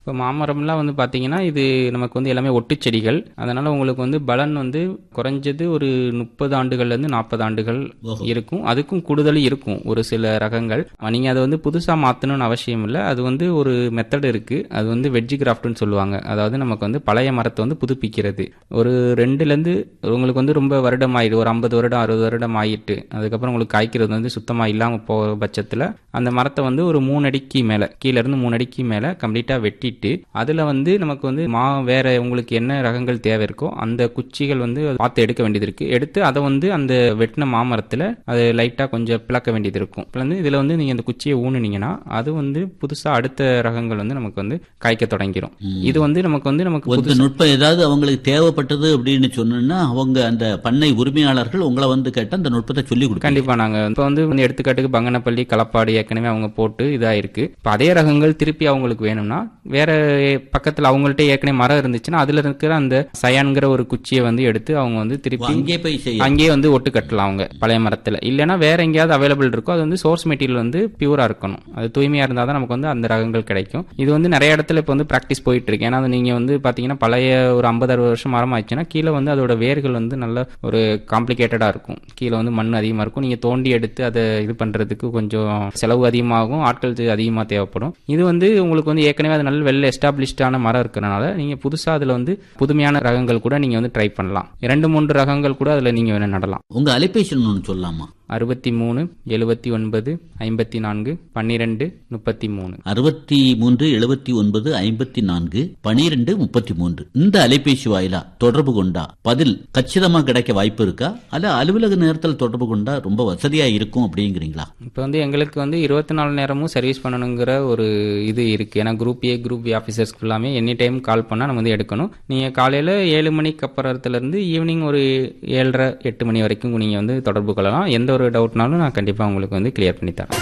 இப்போ மாமரம்லாம் வந்து பார்த்தீங்கன்னா இது நமக்கு வந்து எல்லாமே ஒட்டுச் செடிகள் அதனால உங்களுக்கு வந்து பலன் வந்து குறைஞ்சது ஒரு முப்பது ஆண்டுகள்லேருந்து நாற்பது ஆண்டுகள் ஓஹோ. இருக்கும் அதுக்கும் கூடுதல் இருக்கும் ஒரு சில ரகங்கள் நீங்கள் அதை வந்து புதுசாக மாற்றணும்னு அவசியம் இல்லை அது வந்து ஒரு மெத்தட் இருக்குது அது வந்து வெஜ்ஜி கிராஃப்ட்னு சொல்லுவாங்க அதாவது நமக்கு வந்து பழைய மரத்தை வந்து புதுப்பிக்கிறது ஒரு ரெண்டுலேருந்து உங்களுக்கு வந்து ரொம்ப வருடம் ஆயிடு ஒரு ஐம்பது வருடம் அறுபது வருடம் ஆயிட்டு அதுக்கப்புறம் உங்களுக்கு காய்க்கிறது வந்து சுத்தமாக இல்லாமல் போகிற பட்சத்தில் அந்த மரத்தை வந்து ஒரு மூணு அடிக்கு மேலே கீழேருந்து மூணு அடிக்கு மேலே கம்ப்ளீட்டாக வெட்டிட்டு அதில் வந்து நமக்கு வந்து மா வேற உங்களுக்கு என்ன ரகங்கள் தேவை இருக்கோ அந்த குச்சிகள் வந்து பார்த்து எடுக்க வேண்டியது இருக்கு எடுத்து அதை வந்து அந்த வெட்டின மாமரத்தில் அது லைட்டாக கொஞ்சம் பிளக்க வேண்டியது இருக்கும் பிளந்து இதில் வந்து நீங்கள் அந்த குச்சியை ஊனுனீங்கன்னா அது வந்து புதுசாக அடுத்த ரகங்கள் வந்து நமக்கு வந்து காய்க்க தொடங்கிரும் இது வந்து நமக்கு வந்து நமக்கு ஒரு நுட்பம் ஏதாவது அவங்களுக்கு தேவைப்பட்டது அப்படின்னு சொன்னா அவங்க அந்த பண்ணை உரிமையாளர்கள் உங்களை வந்து கேட்டு அந்த நுட்பத்தை சொல்லி கொடுக்க கண்டிப்பா நாங்க இப்போ வந்து வந்து எடுத்துக்காட்டுக்கு பங்கனப்பள்ளி களப்பாடு ஏற்கனவே அவங்க போட்டு இதா இருக்கு இப்போ அதே ரகங்கள் திருப்பி அவங்களுக்கு வேணும்னா வேற பக்கத்துல அவங்கள்ட்ட ஏற்கனவே மரம் இருந்துச்சுன்னா அதுல இருக்கிற அந்த சயான்கிற ஒரு குச்சியை வந்து எடுத்து அவங்க வந்து திருப்பி அங்கே போய் செய்ய அங்கேயே வந்து ஒட்டு கட்டலாம் அவங்க பழைய மரத்துல இல்லைன்னா வேற எங்கேயாவது அவைலபிள் இருக்கோ அது வந்து சோர்ஸ் மெட்டீரியல் வந்து பியூரா இருக்கணும் அது தூய்மையா இருந்தால் தான் நமக்கு வந்து அந்த ரகங்கள் கிடைக்கும் இது வந்து நிறைய இடத்துல இப்போ வந்து ப்ராக்டிஸ் போயிட்டு இருக்கு ஏன்னா அது நீங்க வந்து பாத்தீங்கன்னா பழைய ஒரு ஐம்பது அறுபது வருஷம் மரம் ஆயிடுச்சுன்னா கீழே வந்து அதோட வேர்கள் வந்து நல்ல ஒரு காம்ப்ளிகேட்டடா இருக்கும் கீழே வந்து மண் அதிகமா இருக்கும் நீங்க தோண்டி எடுத்து அதை இது பண்றதுக்கு கொஞ்சம் செலவு அதிகமாகும் ஆட்கள் அதிகமாக தேவைப்படும் இது வந்து உங்களுக்கு வந்து ஏற்கனவே அது நல்ல வெல் எஸ்டாப்ளிஷ்டான மரம் இருக்கிறனால நீங்க புதுசா அதுல வந்து புதுமையான ரகங்கள் கூட நீங்க வந்து ட்ரை பண்ணலாம் இரண்டு மூன்று ரகங்கள் கூட அதுல நீங்க வேணா நடலாம் உங்க அலைபேசி ஒன்று சொல்லலாமா அறுபத்தி மூணு எழுபத்தி ஒன்பது ஐம்பத்தி நான்கு பன்னிரெண்டு முப்பத்தி மூணு அறுபத்தி மூன்று எழுபத்தி ஒன்பது ஐம்பத்தி நான்கு பனிரெண்டு முப்பத்தி மூன்று இந்த அலைபேசி வாயிலா தொடர்பு கொண்டா பதில் கச்சிதமா கிடைக்க வாய்ப்பு இருக்கா அல்ல அலுவலக நேரத்தில் தொடர்பு கொண்டா ரொம்ப வசதியா இருக்கும் அப்படிங்கிறீங்களா இப்போ வந்து எங்களுக்கு வந்து இருபத்தி நாலு நேரமும் சர்வீஸ் பண்ணணுங்கிற ஒரு இது இருக்கு ஏன்னா குரூப் ஏ குரூப் பி ஆஃபீஸர்ஸ்க்கு எல்லாமே எனி டைம் கால் பண்ணால் நம்ம வந்து எடுக்கணும் நீங்கள் காலையில் ஏழு மணிக்கு அப்புறத்துலேருந்து ஈவினிங் ஒரு ஏழரை எட்டு மணி வரைக்கும் நீங்கள் வந்து தொடர்பு கொள்ளலாம் எந்த ஒரு டவுட்னாலும் நான் கண்டிப்பாக உங்களுக்கு வந்து கிளியர் பண்ணி தரேன்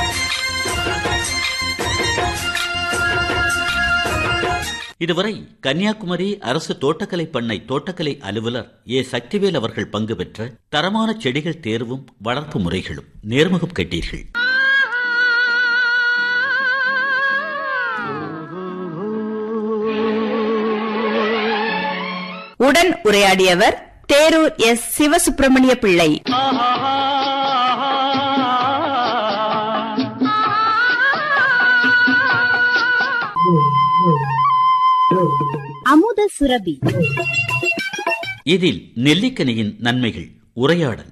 இதுவரை கன்னியாகுமரி அரசு தோட்டக்கலை பண்ணை தோட்டக்கலை அலுவலர் ஏ சக்திவேல் அவர்கள் பங்கு பெற்ற தரமான செடிகள் தேர்வும் வளர்ப்பு முறைகளும் நேர்முகம் கேட்டீர்கள் உடன் உரையாடியவர் தேரூர் எஸ் சிவசுப்பிரமணிய பிள்ளை அமுத சுரபி இதில் நெல்லிக்கனியின் நன்மைகள் உரையாடல்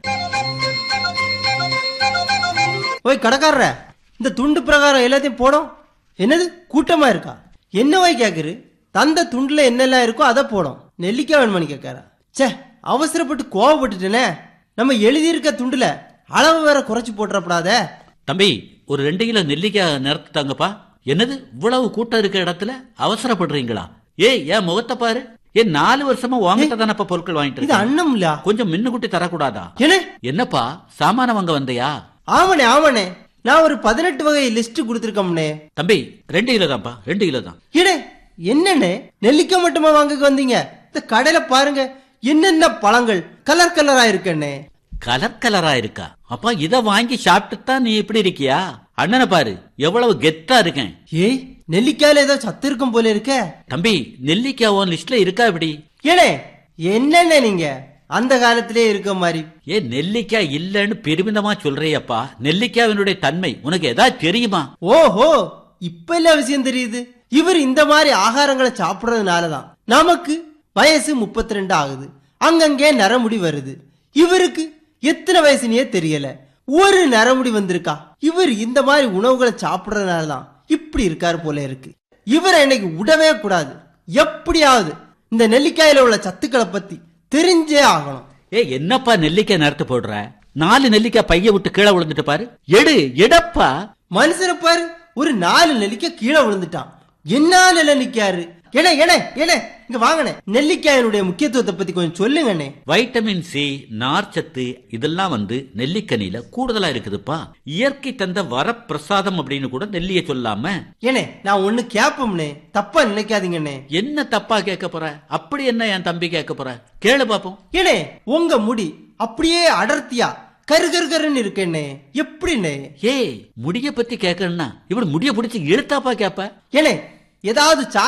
ஓய் கடைக்காரர இந்த துண்டு பிரகாரம் எல்லாத்தையும் போடும் என்னது கூட்டமா இருக்கா என்னவாய் கேக்குரு தந்த துண்டுல என்னெல்லாம் இருக்கோ அதை போடும் நெல்லிக்காய் வேணுமான்னு கேட்காரா ச்சே அவசரப்பட்டு கோவப்பட்டுட்டேனே நம்ம எழுதியிருக்க துண்டுல அளவு வேற குறைச்சு போட்டுறப்படாதே தம்பி ஒரு ரெண்டு கிலோ நெல்லிக்காய் நிறத்து தாங்கப்பா என்னது இவ்வளவு கூட்டம் இருக்க இடத்துல அவசரப்படுறீங்களா ஏய் என் முகத்தை பாரு ஏன் நாலு வருஷமா உங்ககிட்ட தானப்பா பொருட்கள் வாங்கிட்டு இது இருக்கேன். அண்ணம்ல கொஞ்சம் மின்னுக்குட்டி தரக்கூடாதா என்ன என்னப்பா சாமான வாங்க வந்தையா ஆமாண்ணே ஆமாண்ணே நான் ஒரு பதினெட்டு வகை லிஸ்ட் கொடுத்துருக்கோம்னே தம்பி ரெண்டு கிலோ தான்ப்பா ரெண்டு கிலோ தான் ஏடே என்னண்ணே நெல்லிக்காய் மட்டுமா வாங்க வந்தீங்க இந்த கடையில பாருங்க என்னென்ன பழங்கள் கலர் கலரா இருக்கண்ணே கலர் கலரா இருக்கா அப்பா இத வாங்கி சாப்பிட்டு தான் நீ இப்படி இருக்கியா அண்ணனை பாரு எவ்வளவு கெத்தா இருக்கேன் ஏய் நெல்லிக்காயில ஏதோ சத்து இருக்கும் போல இருக்க தம்பி நெல்லிக்காய் உன் லிஸ்ட்ல இருக்கா இப்படி ஏனே என்னண்ணே நீங்க அந்த காலத்திலே இருக்க மாதிரி ஏ நெல்லிக்காய் இல்லைன்னு பெருமிதமா சொல்றியப்பா நெல்லிக்காவினுடைய தன்மை உனக்கு ஏதாவது தெரியுமா ஓஹோ இப்ப இல்ல விஷயம் தெரியுது இவர் இந்த மாதிரி ஆகாரங்களை சாப்பிடுறதுனாலதான் நமக்கு வயசு 32 ரெண்டு ஆகுது அங்கங்கே நரமுடி வருது இவருக்கு எத்தனை வயசுனே தெரியல ஒரு நரமுடி வந்திருக்கா இவர் இந்த மாதிரி உணவுகளை சாப்பிடுறதுனாலதான் இப்படி இருக்காரு போல இருக்கு இவரை இன்னைக்கு விடவே கூடாது எப்படியாவது இந்த நெல்லிக்காயில உள்ள சத்துக்களை பத்தி தெரிஞ்சே ஆகணும் ஏ என்னப்பா நெல்லிக்காய் நிறுத்து போடுற நாலு நெல்லிக்காய் பைய விட்டு கீழே விழுந்துட்டு பாரு எடு எடப்பா மனுஷனை பாரு ஒரு நாலு நெல்லிக்காய் கீழே விழுந்துட்டான் என்ன நிலை நிக்காரு ஏனே ஏனே ஏனே இங்க வாங்கண்ணே நெல்லிக்காயினுடைய முக்கியத்துவத்தை பத்தி கொஞ்சம் சொல்லுங்கண்ணே வைட்டமின் சி நார்ச்சத்து இதெல்லாம் வந்து நெல்லிக்கனில கூடுதலா இருக்குதுப்பா இயற்கை தந்த வரப்பிரசாதம் அப்படின்னு கூட நெல்லிய சொல்லாம ஏனே நான் ஒண்ணு கேப்போம்னே தப்பா நினைக்காதீங்கண்ணே என்ன தப்பா கேட்க போற அப்படி என்ன என் தம்பி கேட்க போற கேளு பாப்போம் ஏனே உங்க முடி அப்படியே அடர்த்தியா கரு கரு கருன்னு இருக்கேண்ணே எப்படிண்ணே ஏய் முடிய பத்தி கேட்கணும்னா இவன் முடிய பிடிச்சி இழுத்தாப்பா கேப்ப ஏனே ஏதாவது சாய